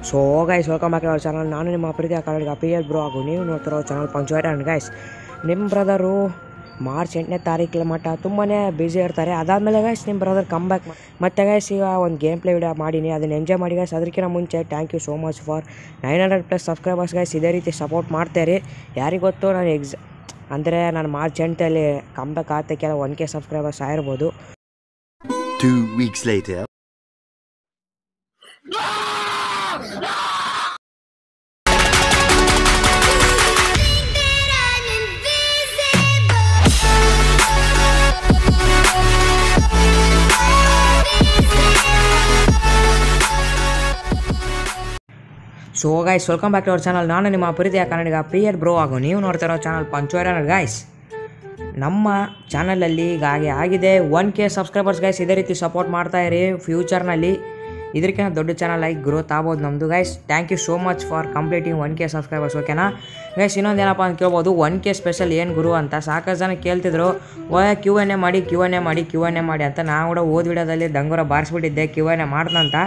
So guys welcome back our channel ನಾನು ನಿಮ್ಮ ಪ್ರೀತಿಯ ಕನ್ನಡಿಗ ಪಿ ಎಲ್ ಬ್ರೋ ಹಾಗೂ ನೀವು ನೋಡ್ತಿರೋ ಚಾನಲ್ ಪಂಚುವೇಟ್ ಆ್ಯಂಡ್ ಗೈಸ್ ನಿಮ್ಮ ಬ್ರದರು ಮಾರ್ಚ್ ಎಂಟನೇ ತಾರೀಕಿನ ಮಟ್ಟ ತುಂಬಾ ಬ್ಯುಸಿ ಇರ್ತಾರೆ ಅದಾದಮೇಲೆ ಗೈಸ್ ನಿಮ್ಮ ಬ್ರದರ್ ಕಮ್ ಬ್ಯಾಕ್ ಮತ್ತೆ ಗೈಸ್ ಈಗ ಒಂದು ಗೇಮ್ ಪ್ಲೇ ವಿಡಿಯೋ ಮಾಡೀನಿ ಅದನ್ನು ಎಂಜಾಯ್ ಮಾಡಿ ಗೈಸ್ ಅದಕ್ಕಿಂತ ಮುಂಚೆ thank you so much for nine hundred plus subscribers guys ಇದೇ ರೀತಿ ಸಪೋರ್ಟ್ ಮಾಡ್ತಾರೆ ಯಾರಿಗೆ ಗೊತ್ತು ನಾನು ಎಕ್ಸ್ ಅಂದರೆ ನಾನು ಮಾರ್ಚ್ ಎಂಟಲ್ಲಿ ಕಮ್ ಬ್ಯಾಕ್ ಆಗ್ತಕ್ಕೆ ಕೆಲ ಒನ್ ಕೆ ಸಬ್ಸ್ಕ್ರೈಬರ್ಸ್ ಆಗಿರ್ಬೋದು Two weeks later. So guys welcome back to our channel ನಾನು ನಿಮ್ಮ ಪ್ರೀತಿಯ ಕನ್ನಡಿಗ ಪಿ ಎಡ್ ಬ್ರೋ ಹಾಗೂ ನೀವು ನೋಡ್ತಿರೋ ಚಾನಲ್ ಪಂಚುವರ ಗೈಸ್ ನಮ್ಮ ಚಾನಲಲ್ಲಿ ಈಗ ಹಾಗೆ ಆಗಿದೆ ಒನ್ ಕೆ ಸಬ್ಸ್ಕ್ರೈಬರ್ಸ್ ಗೈಸ್ ಇದೇ ರೀತಿ ಸಪೋರ್ಟ್ ಮಾಡ್ತಾ ಇರಿ ಫ್ಯೂಚರ್ನಲ್ಲಿ ಇದಕ್ಕಿಂತ ದೊಡ್ಡ ಚಾನಲ್ ಆಗಿ ಗ್ರೋತ್ ಆಗ್ಬೋದು ನಮ್ಮದು guys thank you so much for completing one K subscribers ಓಕೆನಾ ಗೈಸ್ ಇನ್ನೊಂದು ಏನಪ್ಪ ಅಂತ ಕೇಳ್ಬೋದು ಒನ್ ಕೆ ಸ್ಪೆಷಲ್ ಏನು ಗುರು ಅಂತ ಸಾಕಷ್ಟು ಜನ ಕೇಳ್ತಿದ್ರು ಓ ಕ್ಯೂ ಎನ್ ಎ ಮಾಡಿ ಕ್ಯೂ ಎನ್ ಎ ಮಾಡಿ ಕ್ಯೂ ಎನ್ ಎ ಮಾಡಿ ಅಂತ ನಾವು ಕೂಡ ಓದ್ ವಿಡಿಯೋದಲ್ಲಿ ದಂಗುರ ಬಾರಿಸ್ಬಿಟ್ಟಿದ್ದೆ ಕ್ಯೂ ಎನ್ ಎ ಮಾಡ್ದಂತ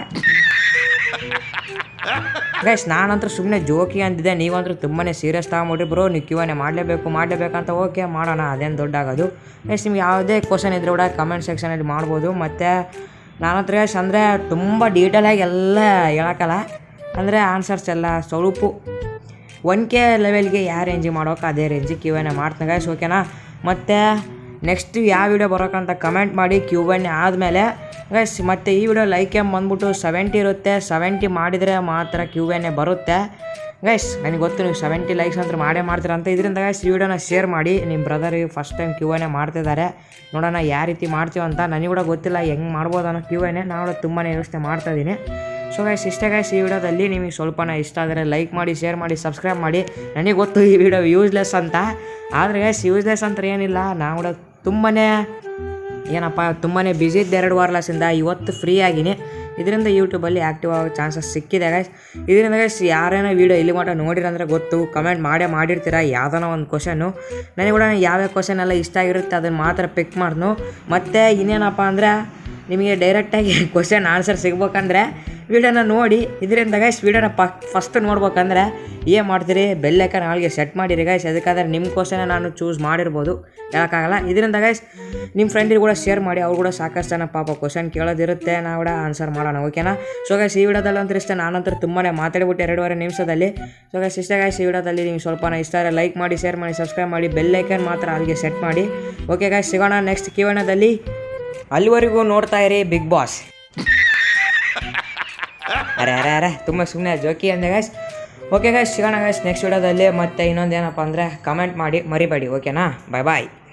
ಗೈಸ್ ನಾನಂತೂ ಸುಮ್ಮನೆ ಜೋಕಿ ಅಂತಿದ್ದೆ ನೀವಂತೂ ತುಂಬಾ ಸೀರಿಯಸ್ ತಗೊಂಬಿಟ್ರಿ ಬ್ರೋ ನೀವು ಕ್ಯೂ ಎನ್ ಎ ಮಾಡಲೇಬೇಕು ಮಾಡಲೇಬೇಕಂತ ಓಕೆ ಮಾಡೋಣ ಅದೇನು ದೊಡ್ಡ ಆಗೋದು ಗೈಸ್ ನಿಮ್ಗೆ ಯಾವುದೇ ಕ್ವಶನ್ ಇದ್ರೆ ಕೂಡ ಕಮೆಂಟ್ ಸೆಕ್ಷನಲ್ಲಿ ಮಾಡ್ಬೋದು ಮತ್ತು ನನ್ನ ಹತ್ರ ಗೈಸ್ ಅಂದರೆ ತುಂಬ ಡೀಟೇಲಾಗಿ ಎಲ್ಲ ಹೇಳೋಕ್ಕಲ್ಲ ಅಂದರೆ ಆನ್ಸರ್ಸ್ ಎಲ್ಲ ಸ್ವಲ್ಪ ಒನ್ ಕೆ ಲೆವೆಲ್ಗೆ ಯಾವ ರೇಂಜಿಗೆ ಮಾಡೋಕೆ ಅದೇ ರೇಂಜಿಗೆ ಕ್ಯೂ ಎನ್ ಎ ಮಾಡ್ತೀನಿ ಗೈಸ್ ಓಕೆನಾ ಮತ್ತು ನೆಕ್ಸ್ಟ್ ಯಾವ ವಿಡಿಯೋ ಬರೋಕ್ಕಂತ ಕಮೆಂಟ್ ಮಾಡಿ ಕ್ಯೂ ಎನ್ ಎ ಆದಮೇಲೆ ಗೈಸ್ ಮತ್ತು ಈ ವಿಡಿಯೋ ಲೈಕ್ ಎಮ್ ಬಂದ್ಬಿಟ್ಟು ಸೆವೆಂಟಿ ಇರುತ್ತೆ ಸೆವೆಂಟಿ ಮಾಡಿದರೆ ಮಾತ್ರ ಕ್ಯೂ ಎನ್ ಎ ಬರುತ್ತೆ ಗೈಸ್ ನನಗೆ ಗೊತ್ತು ನೀವು ಸೆವೆಂಟಿ ಲೈಕ್ಸ್ ಅಂತ ಮಾಡೇ ಮಾಡ್ತೀರ ಅಂತ ಇದರಿಂದ ಗೈಸ್ ಈ ವಿಡಿಯೋನ ಶೇರ್ ಮಾಡಿ ನಿಮ್ಮ ಬ್ರದರಿಗೆ first time Q N A ಮಾಡ್ತಿದ್ದಾರೆ ನೋಡೋಣ ಯಾವ ರೀತಿ ಮಾಡ್ತೀವಿ ಅಂತ ನನಗೆ ಕೂಡ ಗೊತ್ತಿಲ್ಲ ಹೆಂಗೆ ಮಾಡ್ಬೋದು ಅನ್ನೋ ಕ್ಯೂ ಎನ್ ಎ ನಾನು ತುಂಬಾ ಯೋಚನೆ ಮಾಡ್ತಾಯಿದ್ದೀನಿ ಸೊ ಗೈಸ್ ಇಷ್ಟೇ ಗೈಸ್ ಈ ವಿಡಿಯೋದಲ್ಲಿ ನಿಮಗೆ ಸ್ವಲ್ಪನ ಇಷ್ಟ ಆದರೆ ಲೈಕ್ ಮಾಡಿ ಶೇರ್ ಮಾಡಿ ಸಬ್ಸ್ಕ್ರೈಬ್ ಮಾಡಿ ನನಗೆ ಗೊತ್ತು ಈ ವಿಡಿಯೋ ಯೂಸ್ಲೆಸ್ ಅಂತ ಆದರೆ ಗೈಸ್ ಯೂಸ್ಲೆಸ್ ಅಂತ ಏನಿಲ್ಲ ನಾವು ಕೂಡ ತುಂಬಾ ಏನಪ್ಪ ತುಂಬಾ ಬ್ಯುಸಿ ಇದ್ದೆ ಎರಡು ವಾರ್ಲಾಸಿಂದ ಇವತ್ತು ಫ್ರೀ ಆಗಿನಿ ಇದರಿಂದ ಯೂಟ್ಯೂಬಲ್ಲಿ ಆ್ಯಕ್ಟಿವ್ ಆಗೋ ಚಾನ್ಸಸ್ ಸಿಕ್ಕಿದೆ ಗೈಸ್ ಇದರಿಂದ ಗೈಸ್ ಯಾರೇನೋ ವೀಡಿಯೋ ಇಲ್ಲಿ ಮಟ್ಟ ನೋಡಿರಂದ್ರೆ ಗೊತ್ತು ಕಮೆಂಟ್ ಮಾಡೇ ಮಾಡಿರ್ತೀರ ಯಾವುದೋ ಒಂದು ಕ್ವಶನ್ನು ನನಗೆ ಕೂಡ ಯಾವ್ಯಾವ ಕ್ವಶನ್ ಎಲ್ಲ ಇಷ್ಟ ಆಗಿರುತ್ತೆ ಅದನ್ನು ಮಾತ್ರ ಪಿಕ್ ಮಾಡ್ನು ಮತ್ತು ಇನ್ನೇನಪ್ಪ ಅಂದರೆ ನಿಮಗೆ ಡೈರೆಕ್ಟಾಗಿ ಕ್ವಶನ್ ಆನ್ಸರ್ ಸಿಗ್ಬೇಕಂದ್ರೆ ವೀಡಿಯೋನ ನೋಡಿ ಇದರಿಂದ ಗೈಸ್ ವೀಡಿಯೋನ ಪ ಫಸ್ಟ್ ನೋಡ್ಬೇಕಂದ್ರೆ ಏನು ಮಾಡ್ತೀರಿ ಬೆಲ್ಲೈಕನ್ ಆಳಿಗೆ ಸೆಟ್ ಮಾಡಿರಿ ಗೈಸ್ ಅದಕ್ಕಾದ್ರೆ ನಿಮ್ಮ ಕ್ವಶನ ನಾನು ಚೂಸ್ ಮಾಡಿರ್ಬೋದು ಹೇಳೋಕ್ಕಾಗಲ್ಲ ಇದರಿಂದ ಗೈಸ್ ನಿಮ್ಮ ಫ್ರೆಂಡಿಗೆ ಕೂಡ ಶೇರ್ ಮಾಡಿ ಅವ್ರು ಕೂಡ ಸಾಕಷ್ಟು ಜನ ಪಾಪ ಕ್ವಶನ್ ಕೇಳೋದಿರುತ್ತೆ ನಾವು ಕೂಡ ಆನ್ಸರ್ ಮಾಡೋಣ ಓಕೆನಾ ಸೊ ಗೈಸ್ ಈ ವಿಡಿಯೋದಲ್ಲಿ ಅಂತ ಇಷ್ಟ ನಾನಂತರ ತುಂಬಾ ಮಾತಾಡ್ಬಿಟ್ಟು ಎರಡೂವರೆ ನಿಮಿಷದಲ್ಲಿ ಸೊ ಗೈಸ್ ಇಷ್ಟ ಗೈಸ್ ಈ ವಿಡಿಯೋದಲ್ಲಿ ನಿಮ್ಗೆ ಸ್ವಲ್ಪ ಇಷ್ಟ ಆದರೆ ಲೈಕ್ ಮಾಡಿ ಶೇರ್ ಮಾಡಿ ಸಬ್ಸ್ಕ್ರೈಬ್ ಮಾಡಿ ಬೆಲ್ಲೈಕನ್ ಮಾತ್ರ ಅಲ್ಲಿಗೆ ಸೆಟ್ ಮಾಡಿ ಓಕೆ ಗೈಸ್ ಸಿಗೋಣ ನೆಕ್ಸ್ಟ್ ಕಿವಣದಲ್ಲಿ ಅಲ್ಲಿವರೆಗೂ ನೋಡ್ತಾ ಇರಿ ಬಿಗ್ ಬಾಸ್ ಅರೆ ಅರೆ ಅರೆ ತುಂಬ ಸುಮ್ಮನೆ ಜೋಕಿ ಅಂದೆ ಗೈಸ್ ಓಕೆ ಗೈಸ್ ಸಿಗೋಣ ಗೈಸ್ ನೆಕ್ಸ್ಟ್ ವಿಡಿಯೋದಲ್ಲಿ ಮತ್ತೆ ಇನ್ನೊಂದು ಏನಪ್ಪ ಅಂದರೆ ಕಮೆಂಟ್ ಮಾಡಿ ಮರಿಬೇಡಿ ಓಕೆನಾ ಬಾಯ್ ಬಾಯ್